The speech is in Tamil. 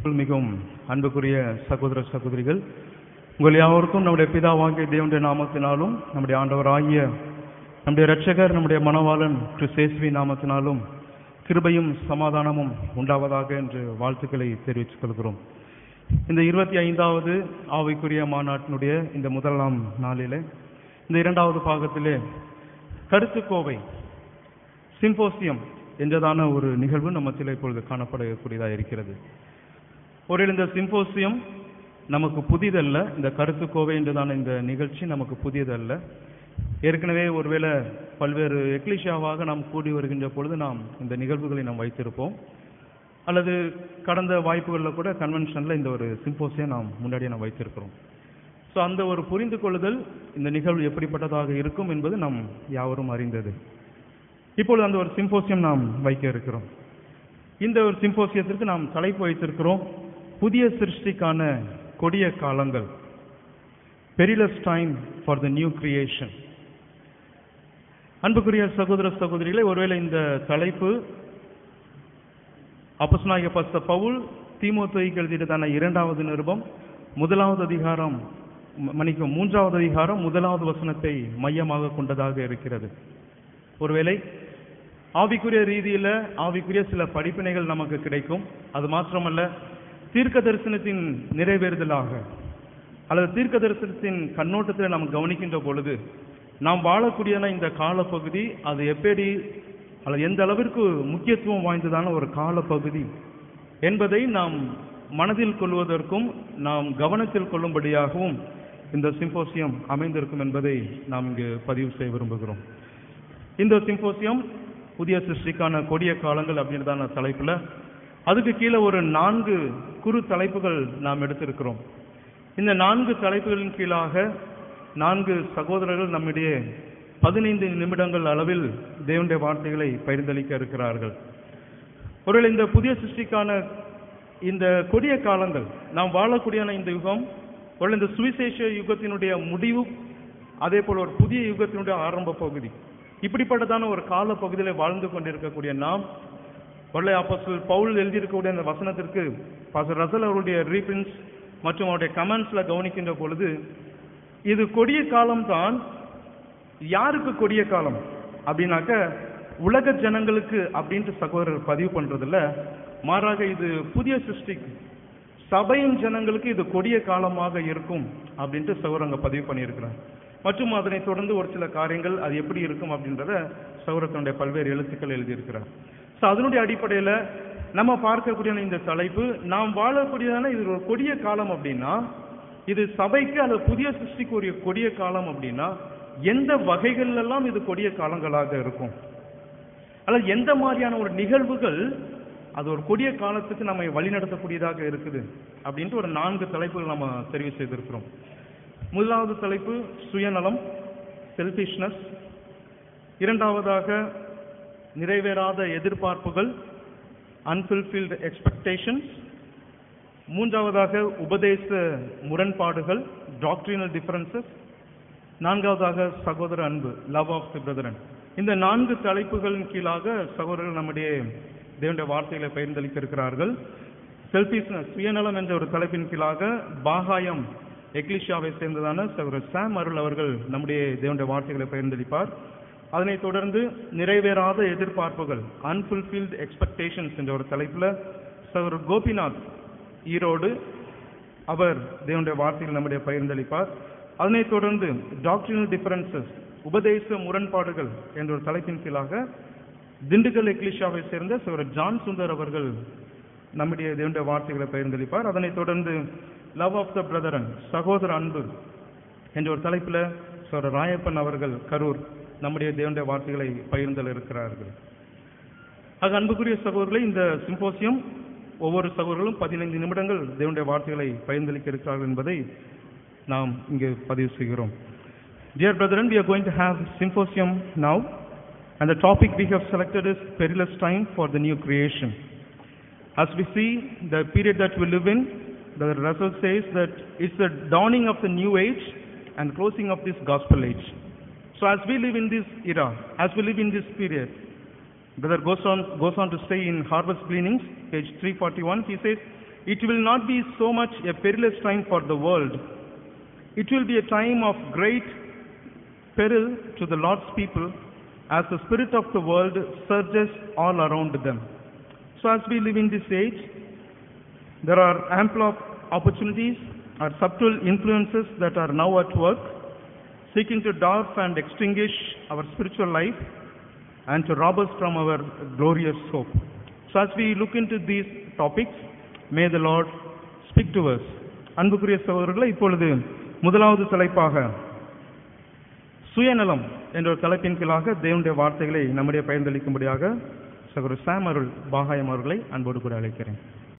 மிகவும் அன்புக்குரிய சகோதர சகோதரிகள் உங்கள் யாவருக்கும் நம்முடைய பிதாவாகிய தேவனுடைய நாமத்தினாலும் நம்முடைய ஆண்டவராகிய நம்முடைய இரட்சகர் நம்முடைய மணவாளன் கிறிஸ்தேஸ்வி நாமத்தினாலும் கிருபையும் சமாதானமும் உண்டாவதாக என்று வாழ்த்துக்களை தெரிவித்துக் கொள்கிறோம் இந்த இருபத்தி ஐந்தாவது ஆவைக்குரிய மாநாட்டினுடைய இந்த முதலாம் நாளிலே இந்த இரண்டாவது பாகத்திலே கருத்துக்கோவை சிம்போசியம் என்றதான ஒரு நிகழ்வு நம்ம மத்தியில் இப்பொழுது காணப்படக்கூடியதாக இருக்கிறது ஒரு இந்த சிம்போசியம் நமக்கு புதிதல்ல இந்த கருத்துக்கோவை என்றதான இந்த நிகழ்ச்சி நமக்கு புதியதல்ல ஏற்கனவே ஒருவேளை பல்வேறு எக்லிஷியாவாக நாம் கூடி வருகின்ற பொழுது நாம் இந்த நிகழ்வுகளை நாம் வைத்திருப்போம் அல்லது கடந்த வாய்ப்புகளில் கூட கன்வென்ஷனில் இந்த ஒரு சிம்போசியம் நாம் முன்னாடியே நாம் வைத்திருக்கிறோம் ஸோ அந்த ஒரு புரிந்து கொள்ளுதல் இந்த நிகழ்வு எப்படிப்பட்டதாக இருக்கும் என்பது நாம் யாவரும் அறிந்தது இப்பொழுது அந்த ஒரு சிம்போசியம் நாம் வைக்க இருக்கிறோம் இந்த ஒரு சிம்போசியத்திற்கு நாம் தலைப்பு வைத்திருக்கிறோம் புதிய சிருஷ்டிக்கான கொடிய காலங்கள் perilous time for the new creation அன்புக்குரிய சகோதர சகோதரிகளே ஒருவேளை இந்த தலைப்பு அப்பஸ்நாயக பஸ்த பவுல் தீமோத்தோய்க்கு எழுதியதான இரண்டாவது நிருபம் முதலாவது அதிகாரம் ம- மன்னிக்கவும் மூன்றாவது அதிகாரம் முதலாவது வசனத்தை மையமாக கொண்டதாக இருக்கிறது ஒருவேளை ஆவிக்குரிய ரீதியில ஆவிக்குரிய சில படிப்பினைகள் நமக்கு கிடைக்கும் அது மாத்திரமல்ல தீர்க்க தரிசனத்தின் நிறைவேறுதலாக அல்லது தீர்க்க தரிசனத்தின் கண்ணோட்டத்தில் நாம் கவனிக்கின்ற பொழுது நாம் வாழக்கூடியன இந்த காலப்பகுதி அது எப்படி அல்லது எந்த அளவிற்கு முக்கியத்துவம் வாய்ந்ததான ஒரு காலப்பகுதி என்பதை நாம் மனதில் கொள்வதற்கும் நாம் கவனத்தில் கொள்ளும்படியாகவும் இந்த சிம்போசியம் அமைந்திருக்கும் என்பதை நாம் இங்கு பதிவு செய்ய விரும்புகிறோம் இந்த சிம்போசியம் புதிய சிருஷ்டிக்கான கொடிய காலங்கள் அப்படின்றதான தலைப்புல அதுக்கு கீழே ஒரு நான்கு குறு தலைப்புகள் நாம் எடுத்திருக்கிறோம் இந்த நான்கு தலைப்புகளின் கீழாக நான்கு சகோதரர்கள் நம்மிடையே பதினைந்து நிமிடங்கள் அளவில் தேவனுடைய வார்த்தைகளை பகிர்ந்தளிக்க இருக்கிறார்கள் ஒருவேளை இந்த புதிய சிருஷ்டிக்கான இந்த கொடிய காலங்கள் நாம் வாழக்கூடிய இந்த யுகம் ஒருவேளை இந்த சுவிசேஷ யுகத்தினுடைய முடிவு அதே போல ஒரு புதிய யுகத்தினுடைய ஆரம்ப பகுதி இப்படிப்பட்டதான ஒரு கால பகுதியில வாழ்ந்து கொண்டிருக்கக்கூடிய நாம் ஒருவேளை அப்போஸ்தலர் பவுல் எழுதியிருக்கக்கூடிய அந்த வசனத்திற்கு பாஸ்டர் ரசல் அவருடைய ரீபிரின்ஸ் மற்றும் அவருடைய கமெண்ட்ஸ்ல கவனிக்கின்ற பொழுது இது கொடிய காலம்தான் யாருக்கு கொடிய காலம் அப்படின்னாக்க உலக ஜனங்களுக்கு அப்படின்ட்டு சகோதரர் பதிவு பண்றதுல மாறாக இது புதிய சிருஷ்டிக்கு சபையின் ஜனங்களுக்கு இது கொடிய காலமாக இருக்கும் அப்படின்ட்டு சகோதரர் அங்க பதிவு பண்ணியிருக்கிறார் மற்றும் அதனை தொடர்ந்து ஒரு சில காரியங்கள் அது எப்படி இருக்கும் அப்படின்றத சகோதரத்தினுடைய பல்வேறு எழுத்துக்கள் எழுதியிருக்கிறார் ஸோ அதனுடைய அடிப்படையில் நம்ம பார்க்கக்கூடிய இந்த தலைப்பு நாம் வாழக்கூடியதான இது ஒரு கொடிய காலம் அப்படின்னா இது சபைக்கு அல்லது புதிய சிருஷ்டிக்கு ஒரு கொடிய காலம் அப்படின்னா எந்த வகைகள் எல்லாம் இது கொடிய காலங்களாக இருக்கும் அல்லது எந்த மாதிரியான ஒரு நிகழ்வுகள் அது ஒரு கொடிய காலத்துக்கு நம்மை வழிநடத்தக்கூடியதாக இருக்குது அப்படின்ட்டு ஒரு நான்கு தலைப்புகள் நம்ம தெரிவு செய்திருக்கிறோம் முதலாவது தலைப்பு சுயநலம் செல்ஃபிஷ்னஸ் இரண்டாவதாக நிறைவேறாத எதிர்பார்ப்புகள் அன்ஃபுல்ஃபில்டு எக்ஸ்பெக்டேஷன்ஸ் மூன்றாவதாக உபதேச முரண்பாடுகள் டாக்டரினல் டிஃபரன்சஸ் நான்காவதாக சகோதர அன்பு லவ் ஆஃப் தி பிரதரன் இந்த நான்கு தலைப்புகளின் கீழாக சகோதரர்கள் நம்முடைய தேவனுடைய வார்த்தைகளை பகிர்ந்தளிக்க இருக்கிறார்கள் செல்ஃபிஷ்னஸ் சுயநலம் என்ற ஒரு தலைப்பின் கீழாக பாகாயம் எக்லிஷியாவை சேர்ந்ததான சகோதரர் சாம் அருள் அவர்கள் நம்முடைய தேவனுடைய வார்த்தைகளை பகிர்ந்தளிப்பார் அதனைத் தொடர்ந்து நிறைவேறாத எதிர்பார்ப்புகள் அன்ஃபுல்ஃபில்டு எக்ஸ்பெக்டேஷன்ஸ் என்ற ஒரு தலைப்பில் சகோதரர் கோபிநாத் ஈரோடு அவர் தேவனுடைய வார்த்தைகள் நம்முடைய பகிர்ந்தளிப்பார் அதனைத் தொடர்ந்து டாக்டரினல் டிஃபரன்சஸ் உபதேச முரண்பாடுகள் என்ற ஒரு தலைப்பின் கீழாக திண்டுக்கல் எக்லிஷாவை சேர்ந்த சகோதரர் ஜான் சுந்தர் அவர்கள் நம்முடைய தேவனுடைய வார்த்தைகளை பகிர்ந்தளிப்பார் அதனைத் தொடர்ந்து லவ் ஆஃப் த பிரதரன் சகோதர அன்பு என்ற ஒரு தலைப்பில் சகோதரர் ராயப்பன் அவர்கள் கரூர் நம்முடைய தேவனுடைய வார்த்தைகளை பகிர்ந்தல் இருக்கிறார்கள் ஆக அன்புக்குரிய சகோதரர்களை இந்த சிம்போசியம் ஒவ்வொரு சகோதரர்களும் பதினைந்து நிமிடங்கள் தேவனுடைய வார்த்தைகளை பகிர்ந்தளிக்க இருக்கிறார்கள் என்பதை நாம் இங்கு பதிவு செய்கிறோம் Dear brethren, we are going to have symposium now, and the topic we have selected is perilous time for the new creation. As we see the period that we live in, the Russell says that it's the dawning of the new age and closing of this gospel age. So as we live in this era, as we live in this period, Brother goes on, goes on to say in Harvest Gleanings, page 341, he says, it will not be so much a perilous time for the world. It will be a time of great peril to the Lord's people as the spirit of the world surges all around them. So as we live in this age, there are ample of opportunities or subtle influences that are now at work, seeking to dwarf and extinguish our spiritual life and to rob us from our glorious hope. So as we look into these topics, may the Lord speak to us. அன்புக்குரிய சகோதரர்களை இப்பொழுது முதலாவது தலைப்பாக சுயநலம் என்ற ஒரு தலைப்பின் கீழாக தேவனுடைய வார்த்தைகளை நம்முடைய பயந்தளிக்கும்படியாக சகோதரர் சாம் அருள் பாகாயம் அவர்களை அன்போடு கூட அழைக்கிறேன்